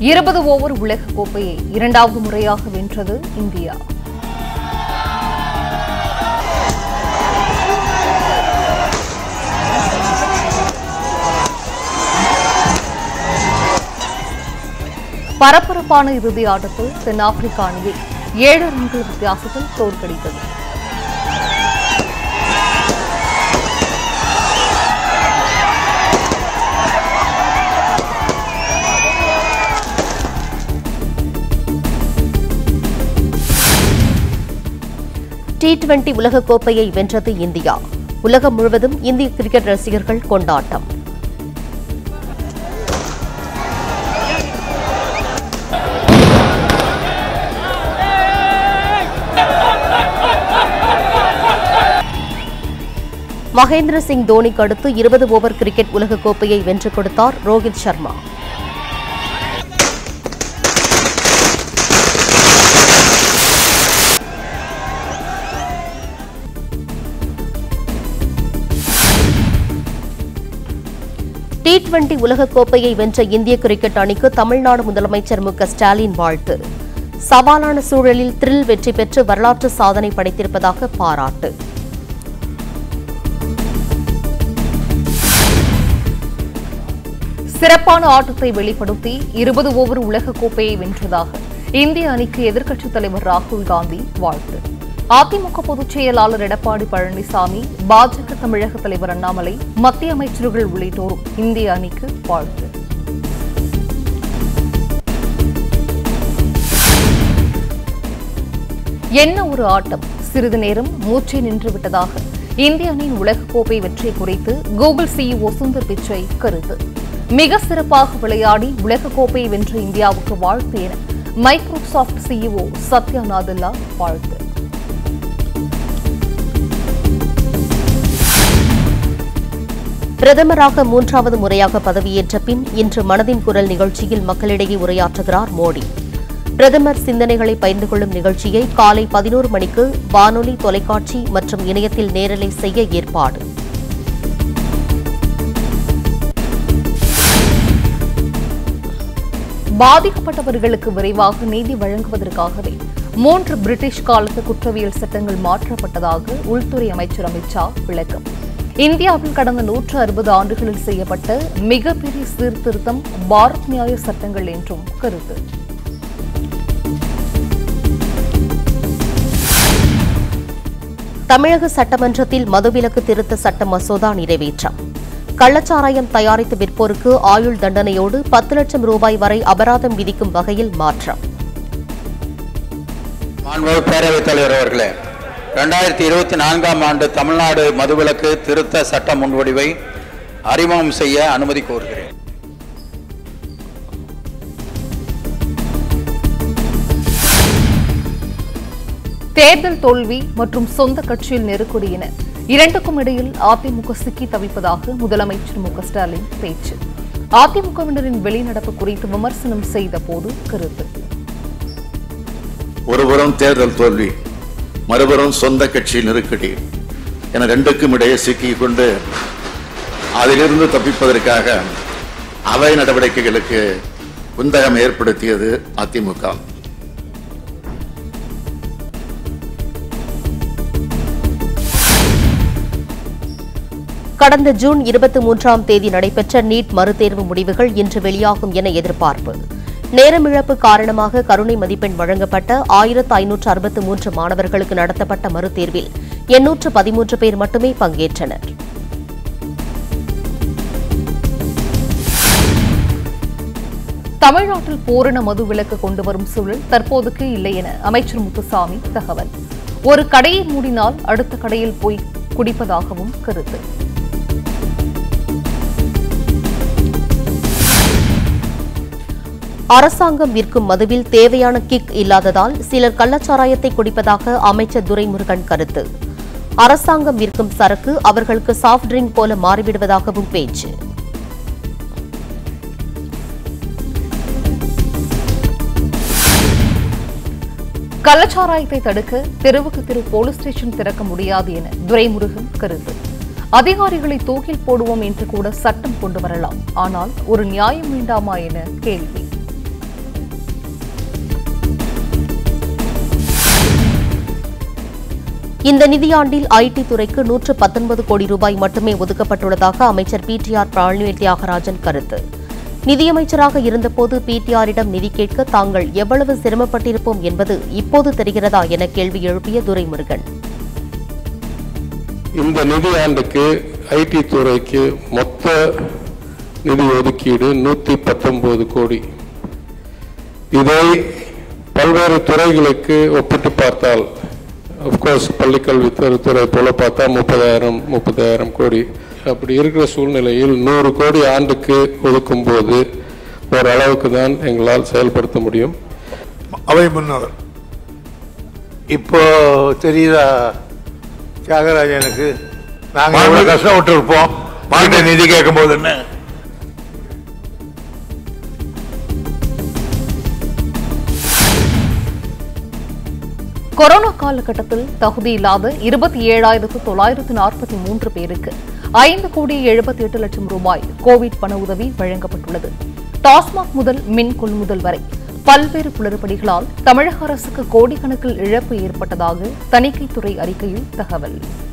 இருபது ஓவர் உலக கோப்பையை இரண்டாவது முறையாக வென்றது இந்தியா பரபரப்பான இறுதி ஆட்டத்தில் தென்னாப்பிரிக்க அணியை ஏழு ரன்கள் வித்தியாசத்தில் தோற்கடித்தது டி டுவெண்டி உலகக்கோப்பையை வென்றது இந்தியா உலகம் முழுவதும் இந்திய கிரிக்கெட் ரசிகர்கள் கொண்டாட்டம் மகேந்திர சிங் தோனிக்கு அடுத்து இருபது ஓவர் கிரிக்கெட் உலகக்கோப்பையை வென்று கொடுத்தார் ரோஹித் சர்மா டி டுவெண்டி உலகக்கோப்பையை வென்ற இந்திய கிரிக்கெட் அணிக்கு தமிழ்நாடு முதலமைச்சர் மு க ஸ்டாலின் வாழ்த்து சவாலான சூழலில் த்ரில் வெற்றி பெற்று வரலாற்று சாதனை படைத்திருப்பதாக பாராட்டு சிறப்பான ஆட்டத்தை வெளிப்படுத்தி இருபது ஓவர் உலக கோப்பையை வென்றதாக இந்திய அணிக்கு எதிர்க்கட்சித் தலைவர் ராகுல் காந்தி வாழ்த்து அதிமுக பொதுச் செயலாளர் எடப்பாடி பழனிசாமி பாஜக தமிழக தலைவர் அண்ணாமலை மத்திய அமைச்சர்கள் உள்ளிட்டோரும் இந்திய அணிக்கு வாழ்த்து என்ன ஒரு ஆட்டம் சிறிது நேரம் மூச்சை நின்று விட்டதாக இந்திய அணியின் உலகக்கோப்பை வெற்றி குறித்து கூகுள் சிஇஓ சுந்தர் பிச்சை கருத்து மிக சிறப்பாக விளையாடி உலகக்கோப்பையை வென்ற இந்தியாவுக்கு வாழ்த்து என மைக்ரோசாஃப்ட் சிஇஓ சத்யா நாதல்லா வாழ்த்து பிரதமராக மூன்றாவது முறையாக பதவியேற்ற பின் இன்று மனதின் குரல் நிகழ்ச்சியில் மக்களிடையே உரையாற்றுகிறார் மோடி பிரதமர் சிந்தனைகளை பகிர்ந்து கொள்ளும் நிகழ்ச்சியை காலை பதினோரு மணிக்கு வானொலி தொலைக்காட்சி மற்றும் இணையத்தில் நேரலை செய்ய ஏற்பாடு பாதிக்கப்பட்டவர்களுக்கு விரைவாக நீதி வழங்குவதற்காகவே மூன்று பிரிட்டிஷ் காலத்து குற்றவியல் சட்டங்கள் மாற்றப்பட்டதாக உள்துறை அமைச்சர் அமித்ஷா விளக்கம் இந்தியாவில் கடந்த நூற்று அறுபது ஆண்டுகளில் செய்யப்பட்ட மிகப்பெரிய சீர்திருத்தம் பாரத் நியாய சட்டங்கள் என்றும் கருத்து தமிழக சட்டமன்றத்தில் மதுவிலக்கு திருத்த சட்ட மசோதா நிறைவேற்றம் கள்ளச்சாராயம் தயாரித்து விற்போருக்கு ஆயுள் தண்டனையோடு பத்து லட்சம் ரூபாய் வரை அபராதம் விதிக்கும் வகையில் மாற்றம் மாண்புமிகு பேரவைத் தலைவர் அவர்களே ரெண்டாயிரத்தி இருபத்தி நான்காம் ஆண்டு தமிழ்நாடு மதுவிலக்கு திருத்த சட்ட முன்வடிவை அறிமுகம் செய்ய அனுமதி கோருகிறேன் தேர்தல் தோல்வி மற்றும் சொந்த கட்சியில் நெருக்கடி என இரண்டுக்கும் இடையில் அதிமுக சிக்கி தவிப்பதாக முதலமைச்சர் மு க ஸ்டாலின் பேச்சு அதிமுகவினரின் வெளிநடப்பு குறித்து விமர்சனம் செய்த போது கருத்து ஒருபுறம் தேர்தல் தோல்வி மறுபுறம் சொந்த கட்சி நெருக்கடி என ரெண்டுக்கும் இடையே சிக்கிக் கொண்டு அதிலிருந்து தப்பிப்பதற்காக அவை நடவடிக்கைகளுக்கு குந்தகம் ஏற்படுத்தியது அதிமுக கடந்த ஜூன் இருபத்தி மூன்றாம் தேதி நடைபெற்ற நீட் மறுதேர்வு முடிவுகள் இன்று வெளியாகும் என எதிர்பார்ப்பு நேரமிழப்பு காரணமாக கருணை மதிப்பெண் வழங்கப்பட்ட ஆயிரத்து ஐநூற்று அறுபத்து மூன்று மாணவர்களுக்கு நடத்தப்பட்ட மறுதேர்வில் எண்ணூற்று பதிமூன்று பேர் மட்டுமே பங்கேற்றனர் தமிழ்நாட்டில் பூரண மது விலக்கு கொண்டு வரும் சூழல் தற்போதுக்கு இல்லை என அமைச்சர் முத்துசாமி தகவல் ஒரு கடையை மூடினால் அடுத்த கடையில் போய் குடிப்பதாகவும் கருத்து அரசாங்கம் விற்கும் மதுவில் தேவையான கிக் இல்லாததால் சிலர் கள்ளச்சாராயத்தை குடிப்பதாக அமைச்சர் துரைமுருகன் கருத்து அரசாங்கம் விற்கும் சரக்கு அவர்களுக்கு சாஃப்ட் ட்ரிங்க் போல மாறிவிடுவதாகவும் பேச்சு கள்ளச்சாராயத்தை தடுக்க தெருவுக்கு தெரு போலீஸ் ஸ்டேஷன் திறக்க முடியாது என துரைமுருகன் கருத்து அதிகாரிகளை தூக்கில் போடுவோம் என்று கூட சட்டம் கொண்டு வரலாம் ஆனால் ஒரு நியாயம் வேண்டாமா என கேள்வி இந்த நிதியாண்டில் ஐடி துறைக்கு நூற்று பத்தொன்பது கோடி ரூபாய் மட்டுமே ஒதுக்கப்பட்டுள்ளதாக அமைச்சர் பிடிஆர் பழனிவேல் தியாகராஜன் கருத்து நிதியமைச்சராக இருந்தபோது பிடிஆரிடம் நிதி கேட்க தாங்கள் எவ்வளவு சிரமப்பட்டிருப்போம் என்பது இப்போது தெரிகிறதா என கேள்வி எழுப்பிய துரைமுருகன் இந்த நிதியாண்டுக்கு ஐடி துறைக்கு மொத்த நிதி ஒதுக்கீடு நூற்றி பத்தொன்பது கோடி இதை பல்வேறு துறைகளுக்கு ஒப்பிட்டு பார்த்தால் கோர்ஸ் பள்ளிக்கல்வித்துறை போல பார்த்தா முப்பதாயிரம் முப்பதாயிரம் கோடி அப்படி இருக்கிற சூழ்நிலையில் நூறு கோடி ஆண்டுக்கு ஒதுக்கும் போது ஓரளவுக்கு தான் எங்களால் செயல்படுத்த முடியும் அவை முன்னவர் இப்போ தெரியுதா தியாகராஜனுக்கு நாங்க எவ்வளவு கஷ்டப்பட்டு இருப்போம் மாநில நிதி கேட்கும் போது என்ன கொரோனா காலகட்டத்தில் தகுதியில்லாத இருபத்தி ஏழாயிரத்து தொள்ளாயிரத்து நாற்பத்தி மூன்று பேருக்கு ஐந்து கோடி எழுபத்தி எட்டு லட்சம் ரூபாய் கோவிட் பண உதவி வழங்கப்பட்டுள்ளது டாஸ்மாக் முதல் மின் கொள்முதல் வரை பல்வேறு குளறுபடிகளால் தமிழக அரசுக்கு கோடிக்கணக்கில் இழப்பு ஏற்பட்டதாக தணிக்கைத்துறை அறிக்கையில் தகவல்